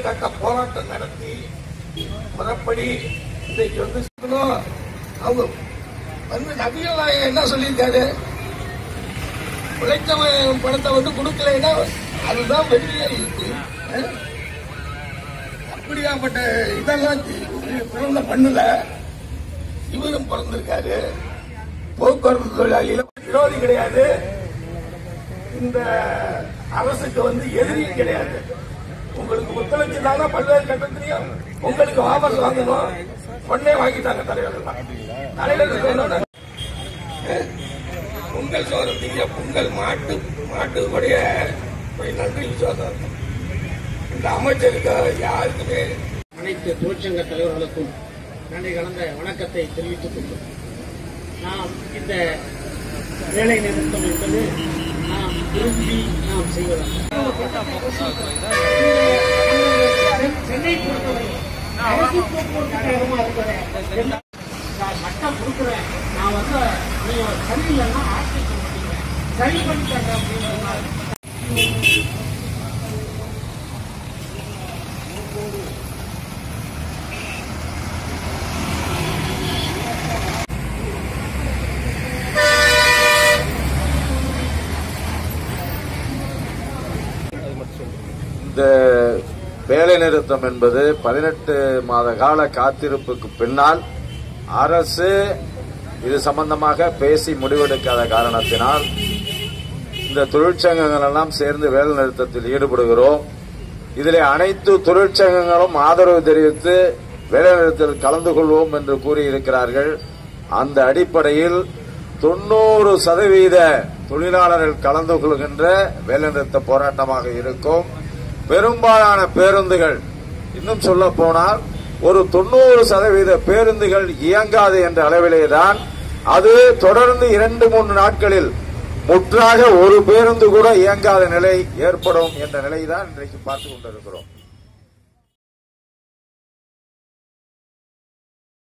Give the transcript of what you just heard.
கட்ட போராட்டம் நடத்தி முறைப்படி இன்னைக்கு வந்து சொல்லணும். அவங்க வந்து நபிகள் நாயகம் என்ன சொல்லியிருக்காரு உழைத்தவன் பணத்தை வந்து கொடுக்கலைன்னா அதுதான் வெளியே இருக்கு அஹ்? அப்படியாப்பட்ட இதெல்லாம் தி- பிறந்த பண்ணுல இவரும் பிறந்திருக்காரு போக்குவரத்து தொழிலாளிகள் விரோதி கிடையாது இந்த அரசுக்கு வந்து எதிரியும் கிடையாது உங்களுக்கு ஒத்துழைச்சு தானே பல்வேறு கட்டத்திலையும் உங்களுக்கு வாபஸ் வாங்கணும் பொண்ணே வாங்கிட்டாங்க தலைவர்கள் தலைவர்கள் வேணும்னா பொங்கல் சோறு திங்க பொங்கல் மாட்டு மாட்டுடைய போய் நன்றி விசுவாசம் இந்த அமைச்சருக்கு யாருக்குமே அனைத்து தொழிற்சங்க தலைவர்களுக்கும் நன்றி கலந்த வணக்கத்தை தெரிவித்துக் கொண்டு நாம் இந்த வேலை நிறுத்தம் என்பது நாம் விரும்பி நாம் செய்வதல்ல சென்னை பொறுத்தவரை அரசு போக்குவரத்து கழகமா இருக்கிறேன் நான் சட்டம் கொடுக்குறேன் நான் வந்து நீங்க சரியில்லைன்னா ஆட்சிக்க மாட்டீங்க சரி பண்ணிட்டாங்க அப்படின்னு சொன்னார் இந்த வேலை நிறுத்தம் என்பது பதினெட்டு மாத கால காத்திருப்புக்கு பின்னால் அரசு இது சம்பந்தமாக பேசி முடிவெடுக்காத காரணத்தினால் இந்த தொழிற்சங்கங்கள் எல்லாம் சேர்ந்து வேலை நிறுத்தத்தில் ஈடுபடுகிறோம் இதிலே அனைத்து தொழிற்சங்கங்களும் ஆதரவு தெரிவித்து வேலை நிறுத்தத்தில் கலந்து கொள்வோம் என்று கூறியிருக்கிறார்கள் அந்த அடிப்படையில் தொண்ணூறு சதவீத தொழிலாளர்கள் கலந்து கொள்கின்ற வேலைநிறுத்த போராட்டமாக இருக்கும் பெரும்பாலான பேருந்துகள் இன்னும் சொல்ல போனால் ஒரு தொண்ணூறு சதவீத பேருந்துகள் இயங்காது என்ற அளவிலேதான் அது தொடர்ந்து இரண்டு மூன்று நாட்களில் முற்றாக ஒரு பேருந்து கூட இயங்காத நிலை ஏற்படும் என்ற நிலைதான் இன்றைக்கு பார்த்து கொண்டிருக்கிறோம்